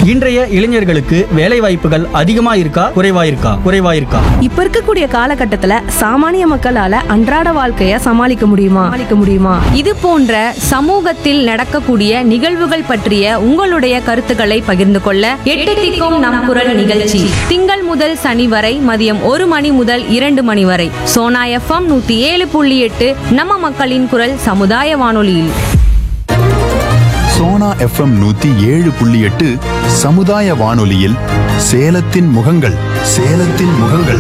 இன்றைய இளைஞர்களுக்கு வேலை வாய்ப்புகள் அதிகமா இருக்கா குறைவா இருக்கா குறைவா இருக்கா இப்ப இருக்கக்கூடிய காலகட்டத்துல சாமானிய மக்களால அன்றாட வாழ்க்கைய சமாளிக்க முடியுமா சமாளிக்க முடியுமா இது போன்ற சமூகத்தில் நடக்கக்கூடிய நிகழ்வுகள் பற்றிய உங்களுடைய கருத்துக்களை பகிர்ந்து கொள்ள எட்டு திக்கும் நம் குரல் நிகழ்ச்சி திங்கள் முதல் சனி வரை மதியம் ஒரு மணி முதல் இரண்டு மணி வரை சோனா எஃப்எம் நூத்தி ஏழு புள்ளி எட்டு நம்ம மக்களின் குரல் சமுதாய வானொலியில் சோனா எஃப்எம் நூத்தி ஏழு புள்ளி எட்டு சமுதாய வானொலியில் சேலத்தின் முகங்கள் சேலத்தின் முகங்கள்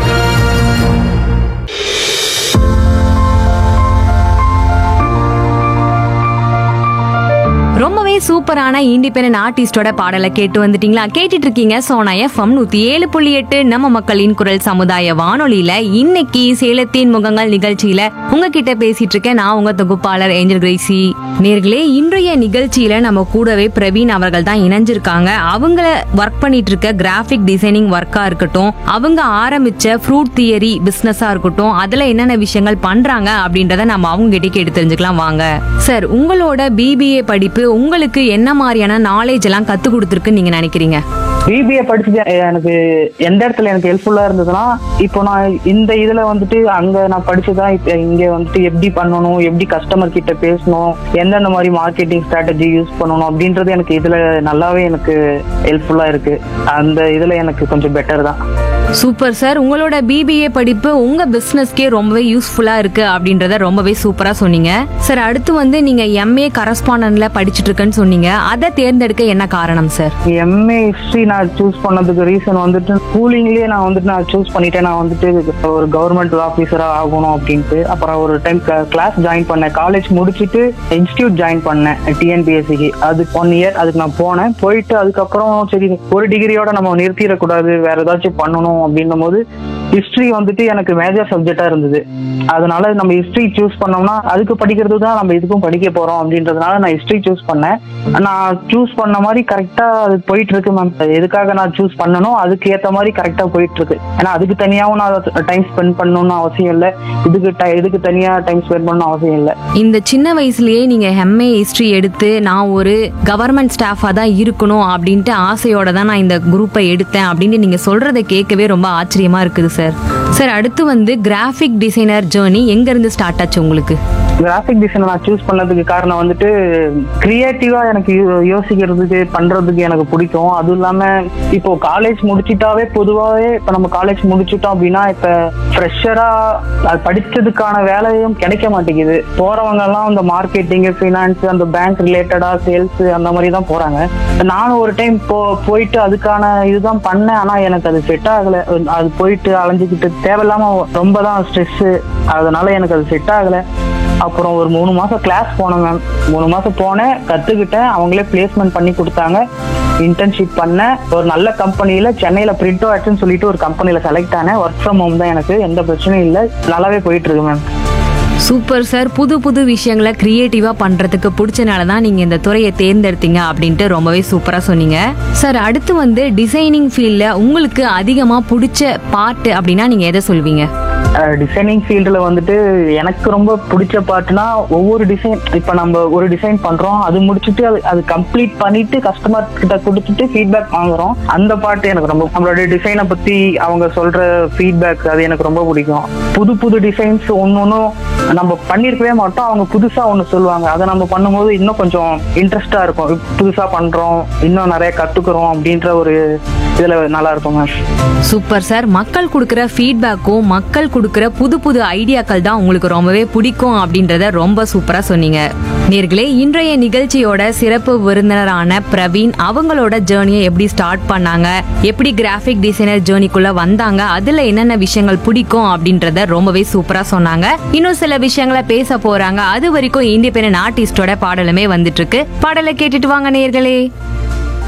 ரொம்பவே சூப்பரான இண்டிபெண்டன்ட் ஆர்டிஸ்டோட பாடலை கேட்டு வந்துட்டீங்களா கேட்டுட்டு இருக்கீங்க சோனா எஃப்எம் நூத்தி ஏழு புள்ளி எட்டு நம்ம மக்களின் குரல் சமுதாய வானொலியில இன்னைக்கு சேலத்தின் முகங்கள் நிகழ்ச்சியில உங்ககிட்ட பேசிட்டு இருக்கேன் நான் உங்க தொகுப்பாளர் ஏஞ்சல் கிரேசி நேர்களே இன்றைய நிகழ்ச்சியில நம்ம கூடவே பிரவீன் அவர்கள் தான் இணைஞ்சிருக்காங்க அவங்க ஒர்க் பண்ணிட்டு இருக்க கிராஃபிக் டிசைனிங் ஒர்க்கா இருக்கட்டும் அவங்க ஆரம்பிச்ச ஃப்ரூட் தியரி பிசினஸா இருக்கட்டும் அதுல என்னென்ன விஷயங்கள் பண்றாங்க அப்படின்றத நம்ம அவங்க கிட்ட கேட்டு தெரிஞ்சுக்கலாம் வாங்க சார் உங்களோட பிபிஏ படிப்பு உங்களுக்கு என்ன மாதிரியான நாலேஜ் எல்லாம் கத்து கொடுத்துருக்குன்னு நீங்க நினைக்கிறீங்க பிபிஏ படிச்சது எனக்கு எந்த இடத்துல எனக்கு ஹெல்ப்ஃபுல்லா இருந்ததுன்னா இப்போ நான் இந்த இதுல வந்துட்டு அங்க நான் படிச்சுதான் இப்ப இங்க வந்துட்டு எப்படி பண்ணணும் எப்படி கஸ்டமர் கிட்ட பேசணும் எந்தெந்த மாதிரி மார்க்கெட்டிங் ஸ்ட்ராட்டஜி யூஸ் பண்ணணும் அப்படின்றது எனக்கு இதுல நல்லாவே எனக்கு ஹெல்ப்ஃபுல்லா இருக்கு அந்த இதுல எனக்கு கொஞ்சம் பெட்டர் தான் சூப்பர் சார் உங்களோட பிபிஏ படிப்பு உங்க பிசினஸ்க்கே ரொம்பவே யூஸ்ஃபுல்லா இருக்கு அப்படின்றத ரொம்பவே சூப்பரா சொன்னீங்க சார் அடுத்து வந்து நீங்க எம்ஏ கரஸ்பாண்டன்ட்ல படிச்சிட்டு இருக்கேன்னு சொன்னீங்க அதை தேர்ந்தெடுக்க என்ன காரணம் சார் எம்ஏ ஹிஸ்டரி நான் சூஸ் பண்ணதுக்கு ரீசன் வந்துட்டு ஸ்கூலிங்லயே நான் வந்துட்டு நான் சூஸ் பண்ணிட்டேன் நான் வந்துட்டு ஒரு கவர்மெண்ட் ஆஃபீஸரா ஆகணும் அப்படின்ட்டு அப்புறம் ஒரு டைம் கிளாஸ் ஜாயின் பண்ணேன் காலேஜ் முடிச்சுட்டு இன்ஸ்டியூட் ஜாயின் பண்ணேன் டிஎன்பிஎஸ்சிக்கு அது ஒன் இயர் அதுக்கு நான் போனேன் போயிட்டு அதுக்கப்புறம் சரி ஒரு டிகிரியோட நம்ம நிறுத்திடக்கூடாது வேற ஏதாச்சும் பண்ணணும் அப்படின்னும் போது ஹிஸ்டரி வந்துட்டு எனக்கு மேஜர் சப்ஜெக்டா இருந்தது அதனால நம்ம ஹிஸ்டரி சூஸ் பண்ணோம்னா அதுக்கு படிக்கிறது தான் நம்ம இதுக்கும் படிக்க போறோம் அப்படின்றதுனால நான் ஹிஸ்டரி சூஸ் பண்ணேன் நான் சூஸ் பண்ண மாதிரி கரெக்டா அது போயிட்டு இருக்கு மேம் எதுக்காக நான் சூஸ் பண்ணணும் அதுக்கு ஏத்த மாதிரி கரெக்டா போயிட்டு இருக்கு ஏன்னா அதுக்கு தனியாவும் நான் டைம் ஸ்பெண்ட் பண்ணணும்னு அவசியம் இல்லை இதுக்கு ti- இதுக்கு தனியா டைம் ஸ்பெண்ட் பண்ணணும் அவசியம் இல்லை இந்த சின்ன வயசுலயே நீங்க எம்ஏ ஹிஸ்டரி எடுத்து நான் ஒரு கவர்மெண்ட் ஸ்டாஃபா தான் இருக்கணும் அப்படின்ட்டு ஆசையோட தான் நான் இந்த குரூப்பை எடுத்தேன் அப்படின்னு நீங்க சொல்றதை கேட்கவே ரொம்ப ஆச்சரியமா இருக்குது சார் சார் அடுத்து வந்து கிராஃபிக் டிசைனர் ஜேர்னி எங்க இருந்து ஸ்டார்ட் ஆச்சு உங்களுக்கு கிராஃபிக் டிசைன் நான் சூஸ் பண்ணதுக்கு காரணம் வந்துட்டு கிரியேட்டிவா எனக்கு யோ- யோசிக்கிறதுக்கு பண்றதுக்கு எனக்கு பிடிக்கும் அதுவும் இல்லாம இப்போ காலேஜ் முடிச்சிட்டாவே பொதுவாகவே இப்போ நம்ம காலேஜ் முடிச்சிட்டோம் அப்படின்னா இப்ப ஃப்ரெஷரா அது படிச்சதுக்கான வேலையும் கிடைக்க மாட்டேங்குது போறவங்க எல்லாம் இந்த மார்க்கெட்டிங் ஃபினான்ஸ் அந்த பேங்க் ரிலேட்டடா சேல்ஸ் அந்த மாதிரி தான் போறாங்க நானும் ஒரு டைம் போ போயிட்டு அதுக்கான இதுதான் பண்ணேன் ஆனா எனக்கு அது செட் ஆகல அது போயிட்டு அலைஞ்சுக்கிட்டு தேவையில்லாம ரொம்ப தான் ஸ்ட்ரெஸ் அதனால எனக்கு அது செட் ஆகல அப்புறம் ஒரு மூணு மாசம் கிளாஸ் போனேன் மேம் மூணு மாசம் போனேன் கத்துக்கிட்டேன் அவங்களே பிளேஸ்மெண்ட் பண்ணி கொடுத்தாங்க இன்டர்ன்ஷிப் பண்ணேன் ஒரு நல்ல கம்பெனியில சென்னையில பிரிண்டோ ஆட்ஸ்னு சொல்லிட்டு ஒரு கம்பெனில செலக்ட் ஆனேன் ஒர்க் ஃப்ரம் ஹோம் தான் எனக்கு எந்த பிரச்சனையும் இல்லை நல்லாவே போயிட்டு இருக்கு மேம் சூப்பர் சார் புது புது விஷயங்களை கிரியேட்டிவா பண்றதுக்கு பிடிச்சனால தான் நீங்க இந்த துறையை தேர்ந்தெடுத்தீங்க அப்படின்ட்டு ரொம்பவே சூப்பரா சொன்னீங்க சார் அடுத்து வந்து டிசைனிங் ஃபீல்ட்ல உங்களுக்கு அதிகமா பிடிச்ச பார்ட் அப்படின்னா நீங்க எதை சொல்வீங்க டிசைனிங் ஃபீல்டில் வந்துட்டு எனக்கு ரொம்ப பிடிச்ச பாட்டுனா ஒவ்வொரு டிசைன் இப்போ நம்ம ஒரு டிசைன் பண்றோம் அது முடிச்சுட்டு அது அது கம்ப்ளீட் பண்ணிட்டு கஸ்டமர் கிட்ட கொடுத்துட்டு ஃபீட்பேக் வாங்குறோம் அந்த பாட்டு எனக்கு ரொம்ப நம்மளோட டிசைனை பத்தி அவங்க சொல்ற ஃபீட்பேக் அது எனக்கு ரொம்ப பிடிக்கும் புது புது டிசைன்ஸ் ஒன்னொன்னும் நம்ம பண்ணியிருக்கவே மாட்டோம் அவங்க புதுசா ஒன்று சொல்லுவாங்க அதை நம்ம பண்ணும்போது இன்னும் கொஞ்சம் இன்ட்ரெஸ்டா இருக்கும் புதுசா பண்றோம் இன்னும் நிறைய கத்துக்கிறோம் அப்படின்ற ஒரு இதுல நல்லா இருக்கும் மேம் சூப்பர் சார் மக்கள் கொடுக்குற ஃபீட்பேக்கும் மக்கள் கொடுக்குற புது புது ஐடியாக்கள் தான் உங்களுக்கு ரொம்பவே பிடிக்கும் அப்படின்றத ரொம்ப சூப்பரா சொன்னீங்க நேர்களே இன்றைய நிகழ்ச்சியோட சிறப்பு விருந்தினரான பிரவீன் அவங்களோட ஜேர்னியை எப்படி ஸ்டார்ட் பண்ணாங்க எப்படி கிராஃபிக் டிசைனர் ஜேர்னிக்குள்ள வந்தாங்க அதுல என்னென்ன விஷயங்கள் பிடிக்கும் அப்படின்றத ரொம்பவே சூப்பரா சொன்னாங்க இன்னும் சில விஷயங்களை பேச போறாங்க அது வரைக்கும் இண்டிபெண்டன்ட் ஆர்டிஸ்டோட பாடலுமே வந்துட்டு இருக்கு பாடலை கேட்டுட்டு வாங்க நேர்களே